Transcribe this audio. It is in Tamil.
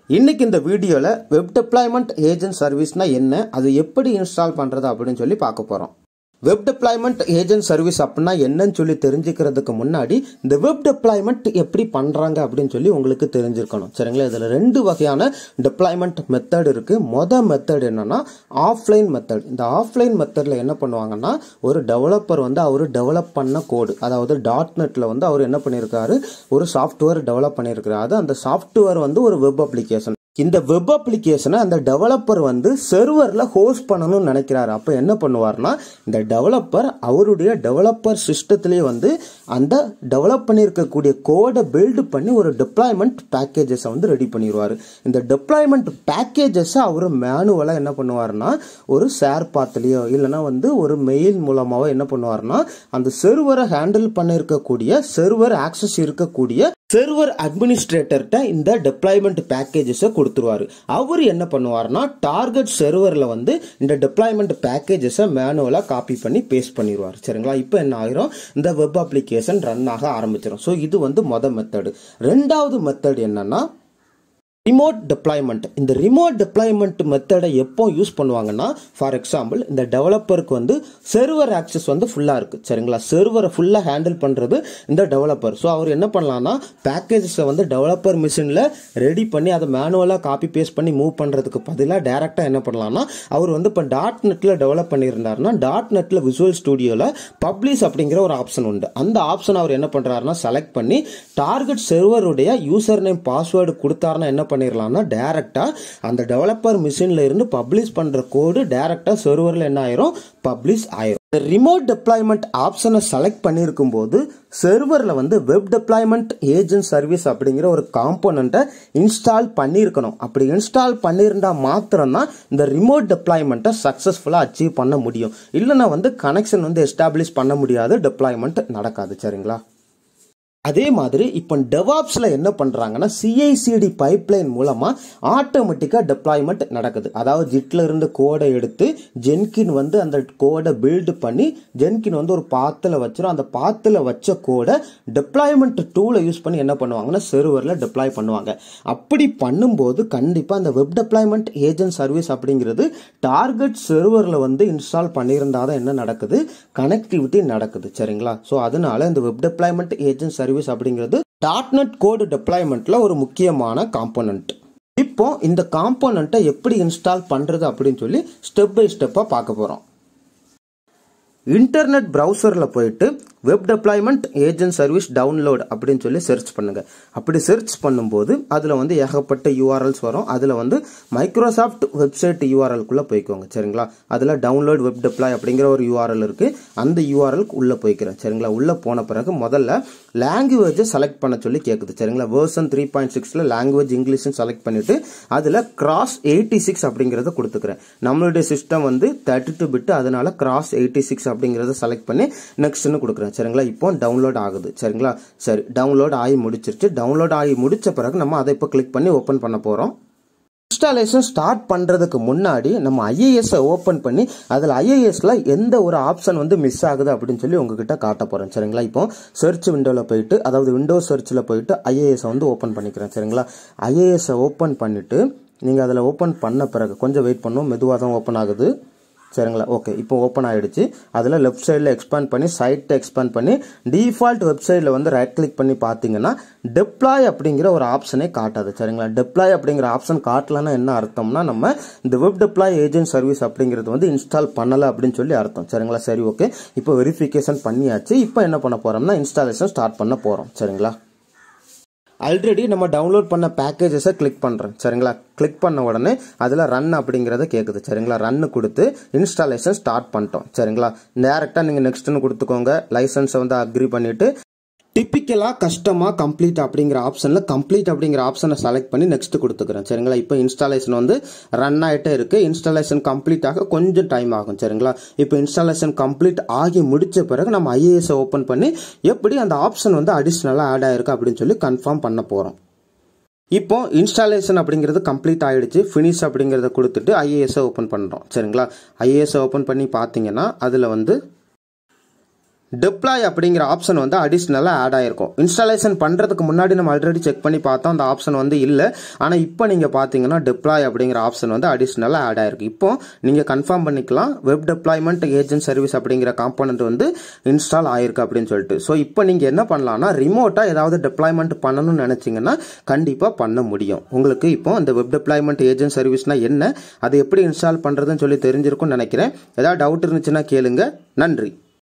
இன்னைக்கு இந்த வீடியோவில் வெப் டெப்ளாய்மெண்ட் ஏஜென்ட் சர்வீஸ்னா என்ன அது எப்படி இன்ஸ்டால் பண்ணுறது அப்படின்னு சொல்லி பார்க்க போகிறோம் வெப் டெப்ளாய்மெண்ட் ஏஜென்ட் சர்வீஸ் அப்படின்னா என்னன்னு சொல்லி தெரிஞ்சுக்கிறதுக்கு முன்னாடி இந்த வெப் டெப்ளாய்மெண்ட் எப்படி பண்ணுறாங்க அப்படின்னு சொல்லி உங்களுக்கு தெரிஞ்சிருக்கணும் சரிங்களா இதில் ரெண்டு வகையான டெப்ளாய்மெண்ட் மெத்தட் இருக்குது மொதல் மெத்தட் என்னன்னா ஆஃப்லைன் மெத்தட் இந்த ஆஃப்லைன் மெத்தடில் என்ன பண்ணுவாங்கன்னா ஒரு டெவலப்பர் வந்து அவர் டெவலப் பண்ண கோடு அதாவது டாட் நெட்டில் வந்து அவர் என்ன பண்ணியிருக்காரு ஒரு சாஃப்ட்வேர் டெவலப் பண்ணியிருக்கிறாரு அந்த சாஃப்ட்வேர் வந்து ஒரு வெப் அப்ளிகேஷன் இந்த வெப் அப்ளிகேஷனை அந்த டெவலப்பர் வந்து செர்வரில் ஹோஸ்ட் பண்ணணும்னு நினைக்கிறாரு அப்போ என்ன பண்ணுவார்னா இந்த டெவலப்பர் அவருடைய டெவலப்பர் சிஸ்டத்திலேயே வந்து அந்த டெவலப் பண்ணியிருக்கக்கூடிய கோடை பில்டு பண்ணி ஒரு டெப்ளாய்மெண்ட் பேக்கேஜஸை வந்து ரெடி பண்ணிடுவார் இந்த டெப்ளாய்மெண்ட் பேக்கேஜஸை அவர் மேனுவலாக என்ன பண்ணுவார்னா ஒரு ஷேர் பாத்துலேயோ இல்லைனா வந்து ஒரு மெயில் மூலமாவோ என்ன பண்ணுவார்னா அந்த செர்வரை ஹேண்டில் பண்ணியிருக்கக்கூடிய செர்வர் ஆக்சஸ் இருக்கக்கூடிய செர்வர் அட்மினிஸ்ட்ரேட்டர்கிட்ட இந்த டெப்ளாய்மெண்ட் பேக்கேஜஸை கொடுத்துருவாரு அவர் என்ன பண்ணுவார்னா டார்கெட் செர்வரில் வந்து இந்த டெப்ளாய்மெண்ட் பேக்கேஜஸை மேனுவலாக காப்பி பண்ணி பேஸ்ட் பண்ணிடுவார் சரிங்களா இப்போ என்ன ஆயிரும் இந்த வெப் அப்ளிகேஷன் ரன் ஆக ஆரம்பிச்சிடும் ஸோ இது வந்து மொதல் மெத்தடு ரெண்டாவது மெத்தட் என்னன்னா ரிமோட் டெப்ளாய்மெண்ட் இந்த ரிமோட் டெப்ளாய்மெண்ட் மெத்தடை எப்போ யூஸ் பண்ணுவாங்கன்னா ஃபார் எக்ஸாம்பிள் இந்த டெவலப்பருக்கு வந்து செர்வர் ஆக்சஸ் வந்து ஃபுல்லாக இருக்குது சரிங்களா செர்வரை ஃபுல்லாக ஹேண்டில் பண்ணுறது இந்த டெவலப்பர் ஸோ அவர் என்ன பண்ணலாம்னா பேக்கேஜஸை வந்து டெவலப்பர் மிஷினில் ரெடி பண்ணி அதை மேனுவலாக காப்பி பேஸ்ட் பண்ணி மூவ் பண்ணுறதுக்கு பதிலாக டேரெக்டாக என்ன பண்ணலாம்னா அவர் வந்து இப்போ டாட் நெட்டில் டெவலப் பண்ணியிருந்தாருன்னா டாட் நெட்டில் விசுவல் ஸ்டுடியோவில் பப்ளிஷ் அப்படிங்கிற ஒரு ஆப்ஷன் உண்டு அந்த ஆப்ஷன் அவர் என்ன பண்ணுறாருன்னா செலக்ட் பண்ணி டார்கெட் செர்வருடைய யூசர் நேம் பாஸ்வேர்டு கொடுத்தாருன்னா என்ன பண்ணிடலாம்னா டேரெக்டாக அந்த டெவலப்பர் மிஷினில் இருந்து பப்ளிஷ் பண்ணுற கோடு டேரெக்டாக சர்வரில் என்ன ஆயிரும் பப்ளிஷ் ஆயிரும் இந்த ரிமோட் டெப்ளாய்மெண்ட் ஆப்ஷனை செலக்ட் பண்ணியிருக்கும் போது சர்வரில் வந்து வெப் டெப்ளாய்மெண்ட் ஏஜென்ட் சர்வீஸ் அப்படிங்கிற ஒரு காம்போனண்ட்டை இன்ஸ்டால் பண்ணியிருக்கணும் அப்படி இன்ஸ்டால் பண்ணியிருந்தா மாத்திரம்தான் இந்த ரிமோட் டெப்ளாய்மெண்ட்டை சக்ஸஸ்ஃபுல்லாக அச்சீவ் பண்ண முடியும் இல்லைன்னா வந்து கனெக்ஷன் வந்து எஸ்டாப்ளிஷ் பண்ண முடியாது டெப்ளாய்மெண்ட் நடக்காது சரிங்களா அதே மாதிரி இப்போ டெவாப்ஸில் என்ன பண்ணுறாங்கன்னா சிஐசிடி பைப்லைன் மூலமாக ஆட்டோமேட்டிக்காக டெப்ளாய்மெண்ட் நடக்குது அதாவது ஜிட்டில் இருந்து கோடை எடுத்து ஜென்கின் வந்து அந்த கோடை பில்டு பண்ணி ஜென்கின் வந்து ஒரு பாத்தில் வச்சிடும் அந்த பாத்தில் வச்ச கோடை டெப்ளாய்மெண்ட் டூலை யூஸ் பண்ணி என்ன பண்ணுவாங்கன்னா செர்வரில் டெப்ளாய் பண்ணுவாங்க அப்படி பண்ணும்போது கண்டிப்பாக அந்த வெப் டெப்ளாய்மெண்ட் ஏஜென்ட் சர்வீஸ் அப்படிங்கிறது டார்கெட் செர்வரில் வந்து இன்ஸ்டால் பண்ணியிருந்தால் தான் என்ன நடக்குது கனெக்டிவிட்டி நடக்குது சரிங்களா ஸோ அதனால இந்த web deployment agent service service அப்படிங்கிறது டாட் நெட் கோடு டெப்ளாய்மெண்ட்ல ஒரு முக்கியமான காம்போனன்ட் இப்போ இந்த காம்போனண்ட்டை எப்படி இன்ஸ்டால் பண்றது அப்படின்னு சொல்லி ஸ்டெப் பை ஸ்டெப்பா பார்க்க போறோம் இன்டர்நெட் ப்ரௌசரில் போயிட்டு web deployment agent service download அப்படின்னு சொல்லி சர்ச் பண்ணுங்க அப்படி சர்ச் பண்ணும்போது அதில் வந்து ஏகப்பட்ட யூஆர்எல்ஸ் வரும் அதில் வந்து மைக்ரோசாஃப்ட் வெப்சைட் யூஆர்எல்குள்ளே போய்க்கோங்க சரிங்களா அதில் டவுன்லோட் வெப் டெப்ளாய் அப்படிங்கிற ஒரு யூஆர்எல் இருக்குது அந்த யூஆர்எல்க்கு உள்ளே போய்க்கிறேன் சரிங்களா உள்ளே போன பிறகு முதல்ல லாங்குவேஜை செலக்ட் பண்ண சொல்லி கேட்குது சரிங்களா வேர்சன் த்ரீ பாயிண்ட் சிக்ஸில் லாங்குவேஜ் இங்கிலீஷ்னு செலக்ட் பண்ணிவிட்டு அதில் கிராஸ் எயிட்டி சிக்ஸ் அப்படிங்கிறத கொடுத்துக்கிறேன் நம்மளுடைய சிஸ்டம் வந்து தேர்ட்டி டூ பிட்டு அதனால கிராஸ் எயிட்டி சிக்ஸ் அப்படிங்கிறத செலக்ட் பண்ணி நெக்ஸ்ட்னு கொடுக்குறேன் சரிங்களா இப்போ டவுன்லோட் ஆகுது சரிங்களா சரி டவுன்லோட் ஆகி முடிச்சிருச்சு டவுன்லோட் ஆகி முடிச்ச பிறகு நம்ம அதை இப்போ கிளிக் பண்ணி ஓப்பன் பண்ண போகிறோம் இன்ஸ்டாலேஷன் ஸ்டார்ட் பண்ணுறதுக்கு முன்னாடி நம்ம ஐஏஎஸ்ஸை ஓப்பன் பண்ணி அதில் ஐஏஎஸ்ல எந்த ஒரு ஆப்ஷன் வந்து மிஸ் ஆகுது அப்படின்னு சொல்லி உங்ககிட்ட காட்ட போகிறேன் சரிங்களா இப்போ சர்ச் விண்டோவில் போயிட்டு அதாவது விண்டோ சர்ச்சில் போயிட்டு ஐஏஎஸ்ஸை வந்து ஓப்பன் பண்ணிக்கிறேன் சரிங்களா ஐஏஎஸ்ஸை ஓப்பன் பண்ணிவிட்டு நீங்கள் அதில் ஓப்பன் பண்ண பிறகு கொஞ்சம் வெயிட் பண்ணும் மெதுவாக தான் ஓப்பன் ஆகுது சரிங்களா ஓகே இப்போ ஓப்பன் ஆகிடுச்சு அதில் லெஃப்ட் சைடில் எக்ஸ்பேண்ட் பண்ணி சைட்டை எக்ஸ்பேண்ட் பண்ணி டிஃபால்ட் வெப்சைட்டில் வந்து ரைட் கிளிக் பண்ணி பார்த்தீங்கன்னா டெப்ளாய் அப்படிங்கிற ஒரு ஆப்ஷனே காட்டாது சரிங்களா டெப்ளாய் அப்படிங்கிற ஆப்ஷன் காட்டலன்னா என்ன அர்த்தம்னா நம்ம இந்த வெப் டெப்ளாய் ஏஜென்ட் சர்வீஸ் அப்படிங்கிறது வந்து இன்ஸ்டால் பண்ணலை அப்படின்னு சொல்லி அர்த்தம் சரிங்களா சரி ஓகே இப்போ வெரிஃபிகேஷன் பண்ணியாச்சு இப்போ என்ன பண்ண போகிறோம்னா இன்ஸ்டாலேஷன் ஸ்டார்ட் பண்ண போகிறோம் சரிங்களா ஆல்ரெடி நம்ம டவுன்லோட் பண்ண பேக்கேஜஸை கிளிக் பண்ணுறேன் சரிங்களா கிளிக் பண்ண உடனே அதில் ரன் அப்படிங்கிறத கேட்குது சரிங்களா ரன்னு கொடுத்து இன்ஸ்டாலேஷன் ஸ்டார்ட் பண்ணிட்டோம் சரிங்களா டேரெக்டாக நீங்கள் நெக்ஸ்ட்னு கொடுத்துக்கோங்க லைசன்ஸை வந்து அக்ரி பண்ணிவிட்டு டிப்பிக்கலாக கஷ்டமாக கம்ப்ளீட் அப்படிங்கிற ஆப்ஷனில் கம்ப்ளீட் அப்படிங்கிற ஆப்ஷனை செலக்ட் பண்ணி நெக்ஸ்ட் கொடுத்துக்கிறேன் சரிங்களா இப்போ இன்ஸ்டாலேஷன் வந்து ரன் ஆகிட்டே இருக்குது இன்ஸ்டாலேஷன் கம்ப்ளீட் ஆக கொஞ்சம் டைம் ஆகும் சரிங்களா இப்போ இன்ஸ்டாலேஷன் கம்ப்ளீட் ஆகி முடிச்ச பிறகு நம்ம ஐஏஎஸை ஓப்பன் பண்ணி எப்படி அந்த ஆப்ஷன் வந்து அடிஷ்னலாக ஆட் ஆயிருக்கு அப்படின்னு சொல்லி கன்ஃபார்ம் பண்ண போகிறோம் இப்போ இன்ஸ்டாலேஷன் அப்படிங்கிறது கம்ப்ளீட் ஆகிடுச்சு ஃபினிஷ் அப்படிங்கிறத கொடுத்துட்டு ஐஏஎஸை ஓப்பன் பண்ணுறோம் சரிங்களா ஐஏஎஸை ஓப்பன் பண்ணி பார்த்தீங்கன்னா அதில் வந்து டிப்ளாய் அப்படிங்கிற ஆப்ஷன் வந்து அடிஷ்னலாக ஆட் ஆயிருக்கும் இன்ஸ்டாலேஷன் பண்ணுறதுக்கு முன்னாடி நம்ம ஆல்ரெடி செக் பண்ணி பார்த்தோம் அந்த ஆப்ஷன் வந்து இல்லை ஆனால் இப்போ நீங்கள் பார்த்தீங்கன்னா டிப்ளாய் அப்படிங்கிற ஆப்ஷன் வந்து அடிஷ்னலாக ஆட் ஆயிருக்கு இப்போ நீங்கள் கன்ஃபார்ம் பண்ணிக்கலாம் வெப் டெப்ளாய்மெண்ட் ஏஜென்ட் சர்வீஸ் அப்படிங்கிற காம்பனண்ட் வந்து இன்ஸ்டால் ஆயிருக்கு அப்படின்னு சொல்லிட்டு ஸோ இப்போ நீங்கள் என்ன பண்ணலாம்னா ரிமோட்டாக ஏதாவது டெப்ளாய்மெண்ட் பண்ணணும்னு நினச்சிங்கன்னா கண்டிப்பாக பண்ண முடியும் உங்களுக்கு இப்போ இந்த வெப் டெப்ளாய்மெண்ட் ஏஜென்ட் சர்வீஸ்னா என்ன அது எப்படி இன்ஸ்டால் பண்ணுறதுன்னு சொல்லி தெரிஞ்சிருக்கும்னு நினைக்கிறேன் ஏதாவது டவுட் இருந்துச்சுன்னா கேளுங்க நன்றி